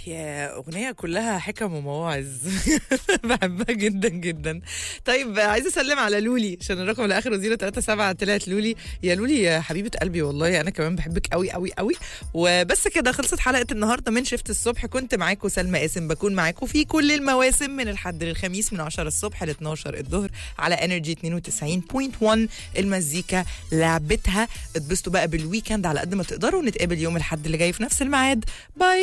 يا أغنية كلها حكم ومواعظ بحبها جدا جدا طيب عايزة أسلم على لولي عشان الرقم اللي آخره 037 طلعت لولي يا لولي يا حبيبة قلبي والله أنا كمان بحبك قوي قوي قوي وبس كده خلصت حلقة النهاردة من شفت الصبح كنت معاكم سلمى قاسم بكون معاكم في كل المواسم من الحد للخميس من 10 الصبح ل 12 الظهر على انرجي 92.1 المزيكا لعبتها اتبسطوا بقى بالويكند على قد ما تقدروا نتقابل يوم الحد اللي جاي في نفس الميعاد باي